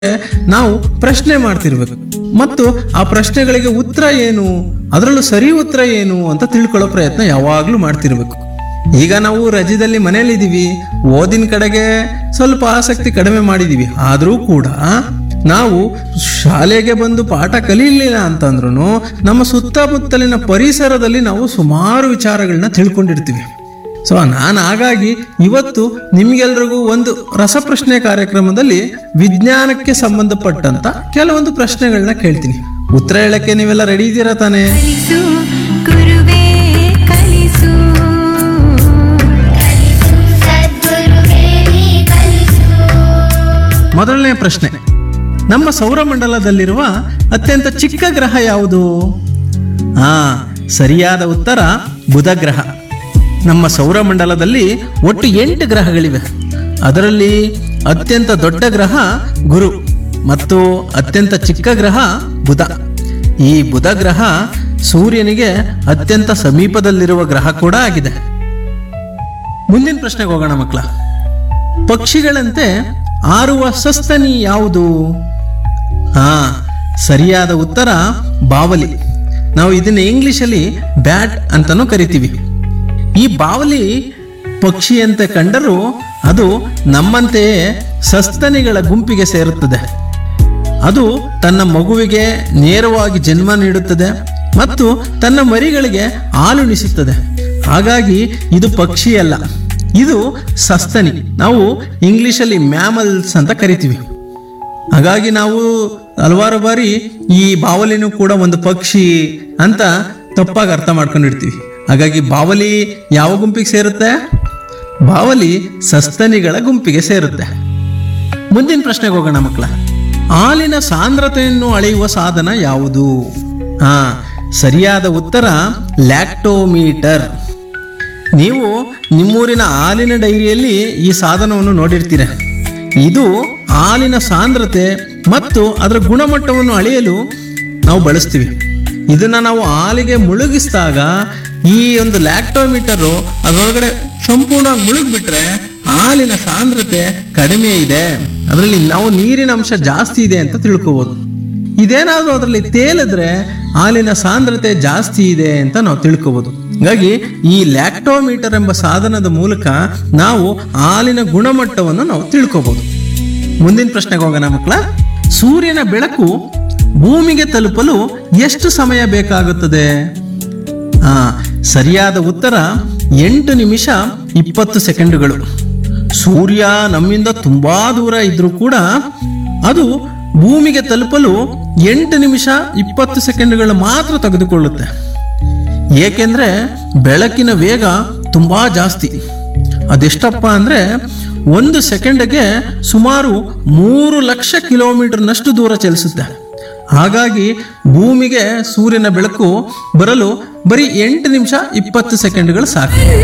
ನಾವು ಪ್ರಶ್ನೆ ಮಾಡ್ತಿರ್ಬೇಕು ಮತ್ತು ಆ ಪ್ರಶ್ನೆಗಳಿಗೆ ಉತ್ತರ ಏನು ಅದರಲ್ಲೂ ಸರಿ ಉತ್ತರ ಏನು ಅಂತ ತಿಳ್ಕೊಳ್ಳೋ ಪ್ರಯತ್ನ ಯಾವಾಗಲೂ ಮಾಡ್ತಿರ್ಬೇಕು ಈಗ ನಾವು ರಜದಲ್ಲಿ ಮನೇಲಿದ್ದೀವಿ ಓದಿನ ಕಡೆಗೆ ಸ್ವಲ್ಪ ಆಸಕ್ತಿ ಕಡಿಮೆ ಮಾಡಿದೀವಿ ಆದರೂ ಕೂಡ ನಾವು ಶಾಲೆಗೆ ಬಂದು ಪಾಠ ಕಲೀಲಿಲ್ಲ ಅಂತಂದ್ರೂ ನಮ್ಮ ಸುತ್ತಮುತ್ತಲಿನ ಪರಿಸರದಲ್ಲಿ ನಾವು ಸುಮಾರು ವಿಚಾರಗಳನ್ನ ತಿಳ್ಕೊಂಡಿರ್ತೀವಿ ಸೊ ನಾನು ಹಾಗಾಗಿ ಇವತ್ತು ನಿಮ್ಗೆಲ್ರಿಗೂ ಒಂದು ರಸಪ್ರಶ್ನೆ ಕಾರ್ಯಕ್ರಮದಲ್ಲಿ ವಿಜ್ಞಾನಕ್ಕೆ ಸಂಬಂಧಪಟ್ಟಂತ ಕೆಲವೊಂದು ಪ್ರಶ್ನೆಗಳನ್ನ ಕೇಳ್ತೀನಿ ಉತ್ತರ ಹೇಳಕ್ಕೆ ನೀವೆಲ್ಲ ರೆಡಿ ಇದ್ದೀರಾ ತಾನೇ ಕಲಿಸು ಗುರುವೇ ಕಲಿಸು ಸದ್ಗುರುವೇ ನೀ ಕಲಿಸು ಮೊದಲನೇ ಪ್ರಶ್ನೆ ನಮ್ಮ ಸೌರಮಂಡಲದಲ್ಲಿರುವ ಅತ್ಯಂತ ಚಿಕ್ಕ ಗ್ರಹ ಯಾವುದು ಆ ಸರಿಯಾದ ಉತ್ತರ ಬುಧ ಗ್ರಹ ನಮ್ಮ ಸೌರಮಂಡಲದಲ್ಲಿ ಒಟ್ಟು ಎಂಟು ಗ್ರಹಗಳಿವೆ ಅದರಲ್ಲಿ ಅತ್ಯಂತ ದೊಡ್ಡ ಗ್ರಹ ಗುರು ಮತ್ತು ಅತ್ಯಂತ ಚಿಕ್ಕ ಗ್ರಹ ಬುಧ ಈ ಬುಧ ಗ್ರಹ ಸೂರ್ಯನಿಗೆ ಅತ್ಯಂತ ಸಮೀಪದಲ್ಲಿರುವ ಗ್ರಹ ಕೂಡ ಆಗಿದೆ ಮುಂದಿನ ಪ್ರಶ್ನೆಗೆ ಹೋಗೋಣ ಮಕ್ಕಳ ಪಕ್ಷಿಗಳಂತೆ ಆರುವ ಸಸ್ತನಿ ಯಾವುದು ಹಾ ಸರಿಯಾದ ಉತ್ತರ ಬಾವಲಿ ನಾವು ಇದನ್ನ ಇಂಗ್ಲಿಷಲ್ಲಿ ಬ್ಯಾಟ್ ಅಂತಾನೂ ಕರಿತೀವಿ ಈ ಬಾವಲಿ ಪಕ್ಷಿಯಂತೆ ಕಂಡರೂ ಅದು ನಮ್ಮಂತೆಯೇ ಸಸ್ತನಿಗಳ ಗುಂಪಿಗೆ ಸೇರುತ್ತದೆ ಅದು ತನ್ನ ಮಗುವಿಗೆ ನೇರವಾಗಿ ಜನ್ಮ ನೀಡುತ್ತದೆ ಮತ್ತು ತನ್ನ ಮರಿಗಳಿಗೆ ಹಾಲುಣಿಸುತ್ತದೆ ಹಾಗಾಗಿ ಇದು ಪಕ್ಷಿಯಲ್ಲ ಇದು ಸಸ್ತನಿ ನಾವು ಇಂಗ್ಲಿಷಲ್ಲಿ ಮ್ಯಾಮಲ್ಸ್ ಅಂತ ಕರಿತೀವಿ ಹಾಗಾಗಿ ನಾವು ಹಲವಾರು ಬಾರಿ ಈ ಬಾವಲಿನೂ ಕೂಡ ಒಂದು ಪಕ್ಷಿ ಅಂತ ತಪ್ಪಾಗಿ ಅರ್ಥ ಮಾಡ್ಕೊಂಡಿರ್ತೀವಿ ಹಾಗಾಗಿ ಬಾವಲಿ ಯಾವ ಗುಂಪಿಗೆ ಸೇರುತ್ತೆ ಬಾವಲಿ ಸಸ್ತನಿಗಳ ಗುಂಪಿಗೆ ಸೇರುತ್ತೆ ಮುಂದಿನ ಪ್ರಶ್ನೆಗೆ ಹೋಗೋಣ ಮಕ್ಕಳ ಹಾಲಿನ ಸಾಂದ್ರತೆಯನ್ನು ಅಳೆಯುವ ಸಾಧನ ಯಾವುದು ಹಾ ಸರಿಯಾದ ಉತ್ತರ ಲ್ಯಾಕ್ಟೋಮೀಟರ್ ನೀವು ನಿಮ್ಮೂರಿನ ಹಾಲಿನ ಡೈರಿಯಲ್ಲಿ ಈ ಸಾಧನವನ್ನು ನೋಡಿರ್ತೀರ ಇದು ಹಾಲಿನ ಸಾಂದ್ರತೆ ಮತ್ತು ಅದರ ಗುಣಮಟ್ಟವನ್ನು ಅಳೆಯಲು ನಾವು ಬಳಸ್ತೀವಿ ಇದನ್ನ ನಾವು ಹಾಲಿಗೆ ಮುಳುಗಿಸಿದಾಗ ಈ ಒಂದು ಲ್ಯಾಕ್ಟೋಮೀಟರು ಅದರೊಳಗಡೆ ಸಂಪೂರ್ಣವಾಗಿ ಮುಳುಗ್ಬಿಟ್ರೆ ಹಾಲಿನ ಸಾಂದ್ರತೆ ಕಡಿಮೆ ಇದೆ ಅದರಲ್ಲಿ ನಾವು ನೀರಿನ ಅಂಶ ಜಾಸ್ತಿ ಇದೆ ಅಂತ ತಿಳ್ಕೋಬಹುದು ಇದೇನಾದ್ರೂ ಅದರಲ್ಲಿ ತೇಲಿದ್ರೆ ಹಾಲಿನ ಸಾಂದ್ರತೆ ಜಾಸ್ತಿ ಇದೆ ಅಂತ ನಾವು ತಿಳ್ಕೋಬಹುದು ಹಾಗಾಗಿ ಈ ಲ್ಯಾಕ್ಟೋಮೀಟರ್ ಎಂಬ ಸಾಧನದ ಮೂಲಕ ನಾವು ಹಾಲಿನ ಗುಣಮಟ್ಟವನ್ನು ನಾವು ತಿಳ್ಕೋಬಹುದು ಮುಂದಿನ ಪ್ರಶ್ನೆಗೆ ಹೋಗೋಣ ಮಕ್ಕಳ ಸೂರ್ಯನ ಬೆಳಕು ಭೂಮಿಗೆ ತಲುಪಲು ಎಷ್ಟು ಸಮಯ ಬೇಕಾಗುತ್ತದೆ ಆ ಸರಿಯಾದ ಉತ್ತರ ಎಂಟು ನಿಮಿಷ ಇಪ್ಪತ್ತು ಸೆಕೆಂಡುಗಳು ಸೂರ್ಯ ನಮ್ಮಿಂದ ತುಂಬಾ ದೂರ ಇದ್ರೂ ಕೂಡ ಅದು ಭೂಮಿಗೆ ತಲುಪಲು ಎಂಟು ನಿಮಿಷ ಇಪ್ಪತ್ತು ಸೆಕೆಂಡುಗಳು ಮಾತ್ರ ತೆಗೆದುಕೊಳ್ಳುತ್ತೆ ಏಕೆಂದ್ರೆ ಬೆಳಕಿನ ವೇಗ ತುಂಬಾ ಜಾಸ್ತಿ ಅದೆಷ್ಟಪ್ಪ ಅಂದ್ರೆ ಒಂದು ಸೆಕೆಂಡ್ಗೆ ಸುಮಾರು ಮೂರು ಲಕ್ಷ ಕಿಲೋಮೀಟರ್ನಷ್ಟು ದೂರ ಚಲಿಸುತ್ತೆ ಹಾಗಾಗಿ ಭೂಮಿಗೆ ಸೂರ್ಯನ ಬೆಳಕು ಬರಲು ಬರೀ ಎಂಟು ನಿಮಿಷ ಇಪ್ಪತ್ತು ಸೆಕೆಂಡ್ಗಳು ಸಾಕು